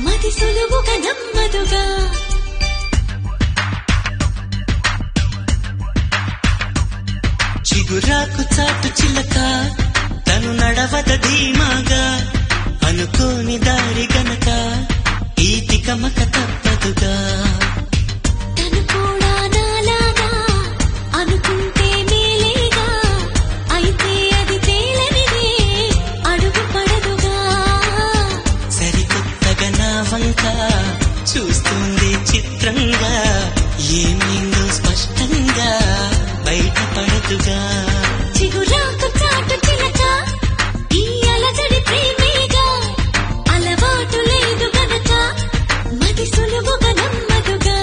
మది సులువుగా నమ్మదుగా చిగురాకు చాటు చిలక తను నడవద ధీమాగా అనుకోని దారి గనక ఈ తికమక తప్పదుగా తను కూడా నాలాగా అనుకుంటే మేలేగా అయితే అది తేలనిదే అడుగు పడదుగా సరికొత్తగా నా వంక చూస్తుంది చిత్రంగా ఏమైందో స్పష్టంగా బయటపడదుగా చిగురాకు చాటు చిలక ఈ అలజడి ప్రేమేగా అలవాటు లేదు గనక మది సులువుగా నమ్మదుగా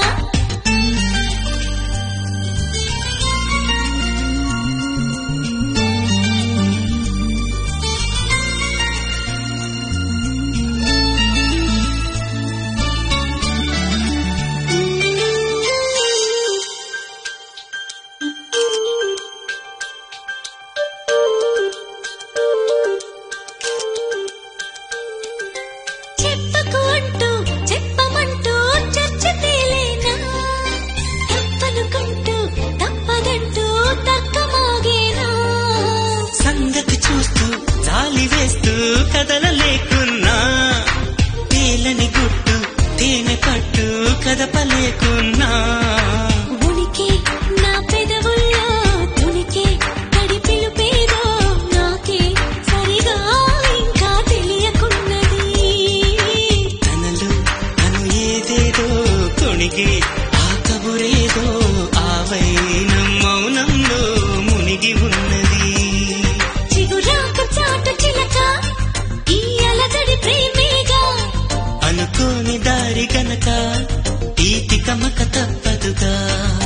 చెప్పకు అంటూ చెప్పమంటూ చర్చ తేలేనా తప్పనుకుంటూ తప్పదంటూ తక్కమాగేనా సంగతి చూస్తూ జాలి వేస్తూ కదలలేకున్నా తేలని గుట్టు తేనె పట్టు కదపలేకున్నా ఉనికి నా పెదవుల్లో తునికి తడి పిలుపేదో నాకే సరిగా ఇంకా తెలియకున్నది తనలు తను ఏదేదో కొణిగి ఆ కబురేదో ఆ వైనం మౌనంలో మునిగి ఉన్నది చిగురాకు చాటు చిలక ఈ అలజడి ప్రేమేగా అనుకోని దారి గనక ఈ తికమక తప్పదుగా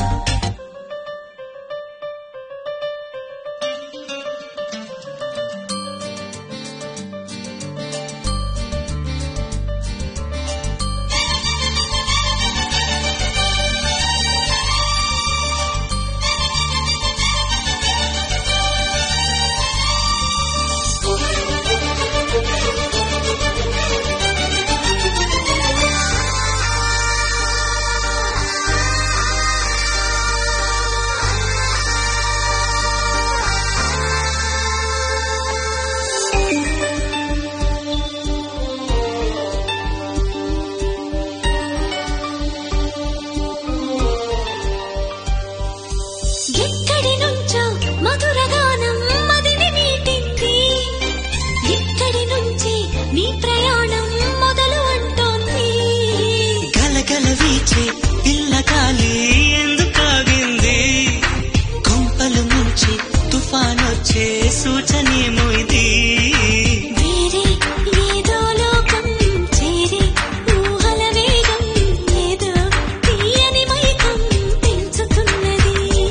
ఎక్కడి నుంచో మధుర గానం మదిని మీటింది ఇక్కడి నుంచి నీ ప్రయాణం మొదలు అంటోంది గలగల వీచే పిల్లగాలి ఎందుకాగింది కొంపలు ముంచి తుఫానొచ్చే సూచనేమో ఇది వేరే ఏదో లోకం చేరి ఊహల వేగం ఏదో తీయని మైకం పెంచుతున్నది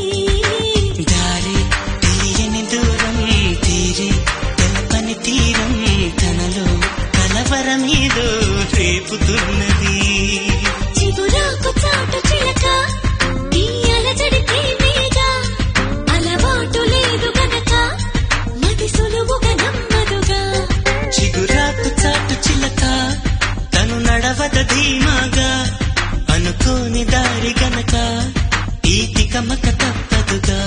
దారి తెలియని దూరం తీరి తెలపని తీరం తనలో కలవరమేదో రేపుతున్నది చిగురాకు చాటు చిలక ఈ అలజడి ప్రేమేగా అలవాటు లేదు గనక మది సులువుగా నమ్మదుగా చిగురాకు చాటు చిలక తను నడవద ధీమాగా అనుకోని దారి గనక ఈ తికమక తప్పదుగా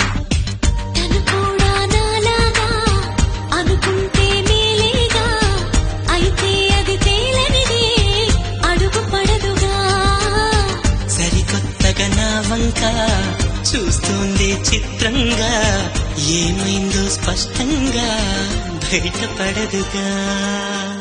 తను కూడా నాలాగా అనుకుంటే మేలేగా అయితే అది తేలనిదే అడుగు పడదుగా సరికొత్తగా నా వంక చూస్తుంది చిత్రంగా ఏమైందో స్పష్టంగా బయటపడదుగా